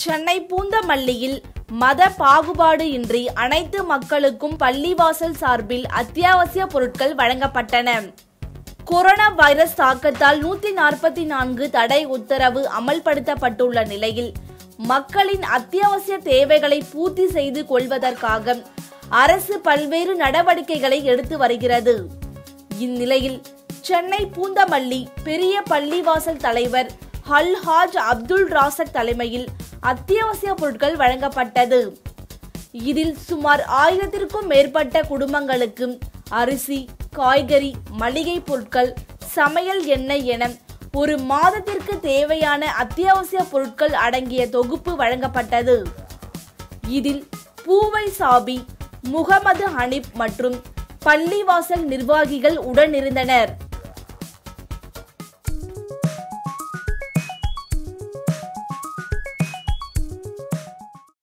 சென்னை பூந்தமல்லியில் மத பாகுபாடு இன்றி அனைத்து மக்களுக்கும் பள்ளிவாசல் சார்பில் அத்தியாவசிய பொருட்கள் வழங்கப்பட்டன கொரோனா வைரஸ் தாக்கத்தால் நூத்தி நாற்பத்தி நான்கு தடை உத்தரவு அமல்படுத்தப்பட்டுள்ள நிலையில் மக்களின் அத்தியாவசிய தேவைகளை பூர்த்தி செய்து கொள்வதற்காக அரசு பல்வேறு நடவடிக்கைகளை எடுத்து வருகிறது இந்நிலையில் சென்னை பூந்தமல்லி பெரிய பள்ளிவாசல் தலைவர் ஹல் ஹாஜ் அப்துல் ராசக் தலைமையில் அத்தியாவசிய பொருட்கள் வழங்கப்பட்டது இதில் சுமார் ஆயிரத்திற்கும் மேற்பட்ட குடும்பங்களுக்கு அரிசி காய்கறி மளிகை பொருட்கள் சமையல் எண்ணெய் என ஒரு மாதத்திற்கு தேவையான அத்தியாவசிய பொருட்கள் அடங்கிய தொகுப்பு வழங்கப்பட்டது இதில் பூவை சாபி முகமது ஹனீப் மற்றும் பள்ளிவாசல் நிர்வாகிகள் உடனிருந்தனர்